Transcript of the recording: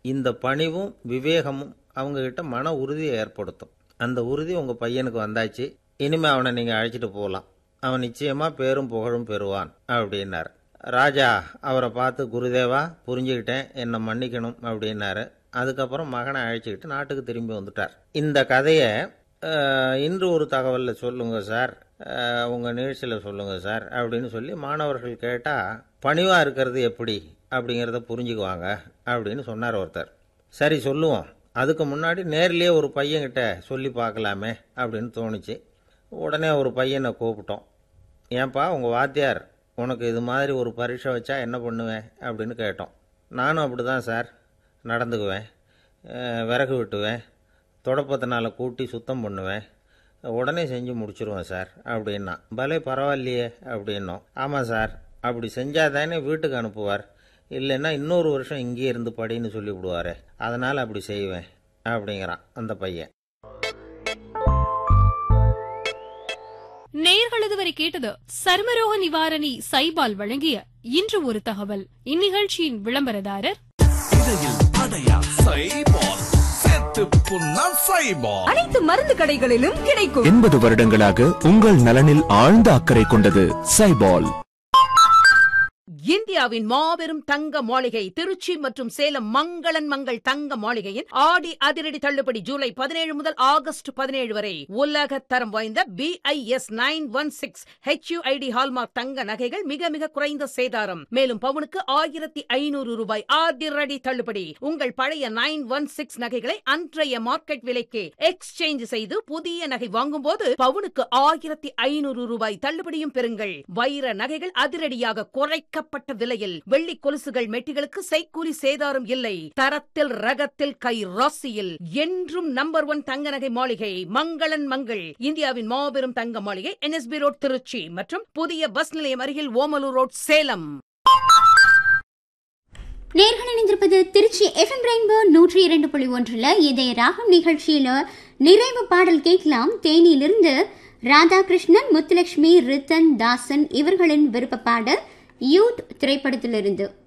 இந்த பணிவும் விவேகமும் அவங்க கிட்ட மன உறுதியை ஏற்படுத்தும் அந்த உறுதி உங்கள் பையனுக்கு வந்தாச்சு இனிமே அவனை நீங்கள் அழைச்சிட்டு போகலாம் அவன் நிச்சயமாக பேரும் புகழும் பெறுவான் அப்படின்னார் ராஜா அவரை பார்த்து குருதேவா புரிஞ்சுக்கிட்டேன் என்னை மன்னிக்கணும் அப்படின்னாரு அதுக்கப்புறம் மகனை அழைச்சிக்கிட்டு நாட்டுக்கு திரும்பி வந்துட்டார் இந்த கதையை அஹ், இன்று ஒரு தகவலில் சொல்லுங்க சார் அஹ், உங்க நிகழ்ச்சியில் சொல்லுங்க சார் அப்படின்னு சொல்லி மாணவர்கள் கேட்டால் பணிவாக இருக்கிறது எப்படி அப்படிங்கிறத புரிஞ்சுக்குவாங்க அப்படின்னு சொன்னார் ஒருத்தர் சரி சொல்லுவோம் அதுக்கு முன்னாடி நேர்லயே ஒரு பையன்கிட்ட சொல்லி பார்க்கலாமே அப்படின்னு தோணுச்சு உடனே ஒரு பையனை கூப்பிட்டோம் ஏன்பா உங்கள் வாத்தியார் உனக்கு இது மாதிரி ஒரு பரீட்சை வச்சா என்ன பண்ணுவேன் அப்படின்னு கேட்டோம் நானும் அப்படி தான் சார் நடந்துக்குவேன் அஹ் விறகு வெட்டுவேன் தொடப்பத்தினால கூட்டி சுத்தம் பண்ணுவேன் உடனே செஞ்சு முடிச்சிருவேன் சார் அப்படின்னா பலே பரவாயில்லையே அப்படின்னோம் ஆமாம் சார் அப்படி செஞ்சால் தானே வீட்டுக்கு அனுப்புவார் இல்லைன்னா இன்னொரு வருஷம் இங்கேயே இருந்து படின்னு சொல்லி விடுவாரே அதனால் அப்படி செய்வேன் அப்படிங்கிறான் அந்த பையன் நேயர்கள் வரை கேட்டது சர்மரோக நிவாரணி சைபால் வழங்கிய இன்று ஒரு தகவல் இந்நிகழ்ச்சியின் விளம்பரதாரர் இடையில் அடையா சைபால் செத்து புண்ணா சைபால் அனைத்து மருந்து கடைகளிலும் கிடைக்கும் எண்பது வருடங்களாக உங்கள் நலனில் ஆழ்ந்த அக்கறை கொண்டது சைபால் இந்தியாவின் மாபெரும் தங்க மாளிகை திருச்சி மற்றும் சேலம் மங்களன் மங்கள் தங்க மாளிகையின் ஆடி அதிரடி தள்ளுபடி ஜூலை பதினேழு முதல் ஆகஸ்ட் பதினேழு வரை உலக தரம் வாய்ந்த BIS nine one six HUID hallmark தங்க நகைகள் மிக மிக குறைந்த சேதாரம் மேலும் பவுனுக்கு ஆயிரத்தி ஐநூறு ரூபாய் அதிரடி தள்ளுபடி உங்கள் பழைய நைன் ஒன் சிக்ஸ் நகைகளை அன்றைய மார்க்கெட் விலைக்கு எக்ஸ்சேஞ்ச் செய்து புதிய நகை வாங்கும்போது பவுனுக்கு ஆயிரத்தி ஐநூறு ரூபாய் தள்ளுபடியும் பெறுங்கள் வைர நகைகள் அதிரடியாக குறைக்கப்பட்ட விலையில் வெள்ளி கொலுசுகள் மெட்டிகளுக்கு செய்கூலி சேதாரம் இல்லை தரத்தில் ரகத்தில் கை ராசியில் என்றும் நம்பர் ஒன் தங்க நகை மாளிகை மங்களன் மங்கள் இந்தியாவின் மாபெரும் தங்க மாளிகை என்எஸ்பி ரோட் திருச்சி மற்றும் புதிய பஸ் நிலையம் அருகில் ஓமலூர் ரோட் சேலம் நேர்கள் இணைந்திருப்பது திருச்சி எஃப்எம் ரெயின்போ நூற்றி இரண்டு புள்ளி ஒன்றில் இதய ராகம் நிகழ்ச்சியில் நிறைவு பாடல் கேட்கலாம் தேனியிலிருந்து ராதாகிருஷ்ணன் முத்துலட்சுமி ரித்தன் தாசன் இவர்களின் விருப்ப பாடல் யூத் திரைப்படத்திலிருந்து